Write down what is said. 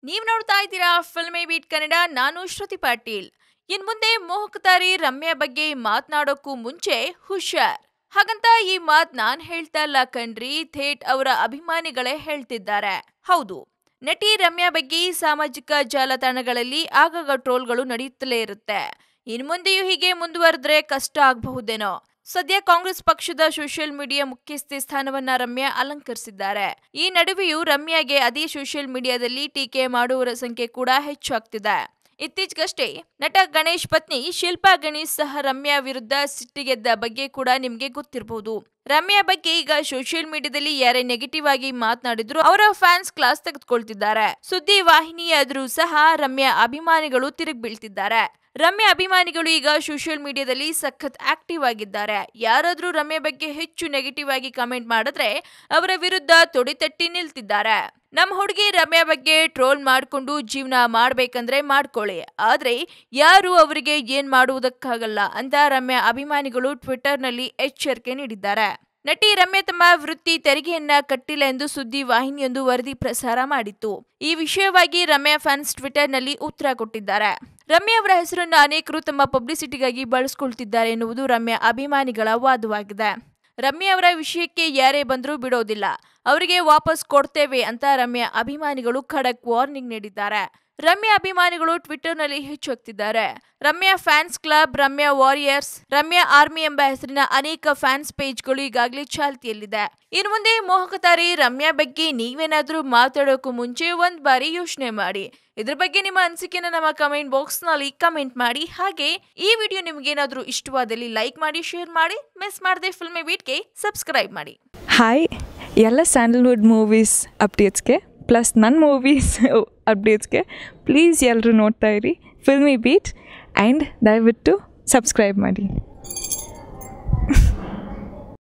ನೀವ್ ನೋಡ್ತಾ ಇದ್ದೀರಾ ಫಿಲ್ಮಿ ಬೀಟ್ ಕನ್ನಡ ನಾನು ಶ್ರುತಿ ಪಾಟೀಲ್ ಇನ್ ಮುಂದೆ ಮೋಹಕತಾರಿ ರಮ್ಯಾ ಬಗ್ಗೆ ಮಾತನಾಡೋಕ್ಕೂ ಮುಂಚೆ ಹುಷಾರ್ ಹಾಗಂತ ಈ ಮಾತ್ ನಾನ್ ಹೇಳ್ತಾ ಇಲ್ಲ ಕಣ್ರಿ ಥೇಟ್ ಅವರ ಅಭಿಮಾನಿಗಳೇ ಹೇಳ್ತಿದ್ದಾರೆ ಹೌದು ನಟಿ ರಮ್ಯಾ ಬಗ್ಗೆ ಸಾಮಾಜಿಕ ಜಾಲತಾಣಗಳಲ್ಲಿ ಆಗಾಗ ಟ್ರೋಲ್ಗಳು ನಡೆಯುತ್ತಲೇ ಇರುತ್ತೆ ಇನ್ ಮುಂದೆಯೂ ಹೀಗೆ ಮುಂದುವರೆದ್ರೆ ಕಷ್ಟ ಆಗಬಹುದೇನೋ ಸದ್ಯ ಕಾಂಗ್ರೆಸ್ ಪಕ್ಷದ ಸೋಷಿಯಲ್ ಮೀಡಿಯಾ ಮುಖ್ಯಸ್ಥೆ ಸ್ಥಾನವನ್ನ ರಮ್ಯಾ ಅಲಂಕರಿಸಿದ್ದಾರೆ ಈ ನಡುವೆಯೂ ರಮ್ಯಾಗೆ ಅದೇ ಸೋಷಿಯಲ್ ಮೀಡಿಯಾದಲ್ಲಿ ಟೀಕೆ ಮಾಡುವವರ ಸಂಖ್ಯೆ ಕೂಡ ಹೆಚ್ಚಾಗ್ತಿದೆ ಇತ್ತೀಚೆಗಷ್ಟೇ ನಟ ಗಣೇಶ್ ಪತ್ನಿ ಶಿಲ್ಪಾ ಗಣೇಶ್ ಸಹ ರಮ್ಯಾ ವಿರುದ್ಧ ಸಿಟ್ಟಿಗೆದ್ದ ಬಗ್ಗೆ ಕೂಡ ನಿಮ್ಗೆ ಗೊತ್ತಿರಬಹುದು ರಮ್ಯಾ ಬಗ್ಗೆ ಈಗ ಸೋಷಿಯಲ್ ಮೀಡಿಯಾದಲ್ಲಿ ಯಾರೇ ನೆಗೆಟಿವ್ ಆಗಿ ಮಾತನಾಡಿದ್ರು ಅವರ ಫ್ಯಾನ್ಸ್ ಕ್ಲಾಸ್ ತೆಗೆದುಕೊಳ್ತಿದ್ದಾರೆ ಸುದ್ದಿ ವಾಹಿನಿಯಾದ್ರೂ ಸಹ ರಮ್ಯಾ ಅಭಿಮಾನಿಗಳು ತಿರುಗಿ ಬೀಳ್ತಿದ್ದಾರೆ ರಮ್ಯಾ ಅಭಿಮಾನಿಗಳು ಈಗ ಸೋಷಿಯಲ್ ಮೀಡಿಯಾದಲ್ಲಿ ಸಖತ್ ಆಕ್ಟಿವ್ ಆಗಿದ್ದಾರೆ ಯಾರಾದ್ರೂ ರಮ್ಯಾ ಬಗ್ಗೆ ಹೆಚ್ಚು ನೆಗೆಟಿವ್ ಆಗಿ ಕಮೆಂಟ್ ಮಾಡಿದ್ರೆ ಅವರ ವಿರುದ್ಧ ತೊಡೆತಟ್ಟಿ ನಿಲ್ತಿದ್ದಾರೆ ನಮ್ಮ ಹುಡುಗಿ ರಮ್ಯಾ ಬಗ್ಗೆ ಟ್ರೋಲ್ ಮಾಡ್ಕೊಂಡು ಜೀವನ ಮಾಡ್ಬೇಕಂದ್ರೆ ಮಾಡ್ಕೊಳ್ಳಿ ಆದ್ರೆ ಯಾರು ಅವರಿಗೆ ಏನ್ ಮಾಡುವುದಕ್ಕಾಗಲ್ಲ ಅಂತ ರಮ್ಯಾ ಅಭಿಮಾನಿಗಳು ಟ್ವಿಟರ್ನಲ್ಲಿ ಎಚ್ಚರಿಕೆ ನೀಡಿದ್ದಾರೆ ನಟಿ ರಮ್ಯಾ ತಮ್ಮ ವೃತ್ತಿ ತೆರಿಗೆಯನ್ನ ಕಟ್ಟಿಲ್ಲ ಎಂದು ಸುದ್ದಿ ವಾಹಿನಿಯೊಂದು ವರದಿ ಪ್ರಸಾರ ಮಾಡಿತ್ತು ಈ ವಿಷಯವಾಗಿ ರಮ್ಯಾ ಫ್ಯಾನ್ಸ್ ಟ್ವಿಟರ್ನಲ್ಲಿ ಉತ್ತರ ಕೊಟ್ಟಿದ್ದಾರೆ ರಮ್ಯಾ ಅವರ ಹೆಸರನ್ನು ಅನೇಕರು ತಮ್ಮ ಪಬ್ಲಿಸಿಟಿಗಾಗಿ ಬಳಸ್ಕೊಳ್ತಿದ್ದಾರೆ ಎನ್ನುವುದು ರಮ್ಯಾ ಅಭಿಮಾನಿಗಳ ವಾದವಾಗಿದೆ ರಮ್ಯಾ ಅವರ ವಿಷಯಕ್ಕೆ ಯಾರೇ ಬಂದರೂ ಬಿಡೋದಿಲ್ಲ ಅವರಿಗೆ ವಾಪಸ್ ಕೊಡ್ತೇವೆ ಅಂತ ರಮ್ಯಾ ಅಭಿಮಾನಿಗಳು ಖಡಕ್ ವಾರ್ನಿಂಗ್ ನೀಡಿದ್ದಾರೆ ರಮ್ಯಾ ಅಭಿಮಾನಿಗಳು ಟ್ವಿಟರ್ನಲ್ಲಿ ಹೆಚ್ಚಾಗ್ತಿದ್ದಾರೆ Ramya fans club Ramya warriors Ramya army ಎಂಬ ಹೆಸರಿನ ಅನೇಕ ಫ್ಯಾನ್ಸ್ ಪೇಜ್ಗಳು ಈಗಾಗಲೇ ಚಾಲ್ತಿಯಲ್ಲಿದೆ ಇನ್ನು ಮುಂದೆ ಮೋಹಕತಾರಿ ರಮ್ಯಾ ಬಗ್ಗೆ ನೀವೇನಾದ್ರೂ ಮಾತಾಡೋಕ್ಕೂ ಮುಂಚೆ ಒಂದ್ ಬಾರಿ ಯೋಚನೆ ಮಾಡಿ ಇದ್ರ ಬಗ್ಗೆ ನಿಮ್ಮ ಅನಿಸಿಕೆನ ನಮ್ಮ ಕಮೆಂಟ್ ಬಾಕ್ಸ್ ನಲ್ಲಿ ಕಮೆಂಟ್ ಮಾಡಿ ಹಾಗೆ ಈ ವಿಡಿಯೋ ನಿಮ್ಗೇನಾದ್ರೂ ಇಷ್ಟವಾದಲ್ಲಿ ಲೈಕ್ ಮಾಡಿ ಶೇರ್ ಮಾಡಿ ಮಿಸ್ ಮಾಡದೆ ಫಿಲ್ಮಿ ಬೀಟ್ಗೆ ಸಬ್ಸ್ಕ್ರೈಬ್ ಮಾಡಿ ಹಾಯ್ ಎಲ್ಲ ಸ್ಯಾಂಡಲ್ವುಡ್ ಮೂವೀಸ್ ಅಪ್ಡೇಟ್ಸ್ಗೆ ಪ್ಲಸ್ ನನ್ನ ಮೂವೀಸ್ ಅಪ್ಡೇಟ್ಸ್ಗೆ ಪ್ಲೀಸ್ ಎಲ್ಲರೂ ನೋಡ್ತಾ ಇರಿ ಫಿಲ್ಮಿ ಬೀಟ್ ಆ್ಯಂಡ್ ದಯವಿಟ್ಟು ಸಬ್ಸ್ಕ್ರೈಬ್ ಮಾಡಿ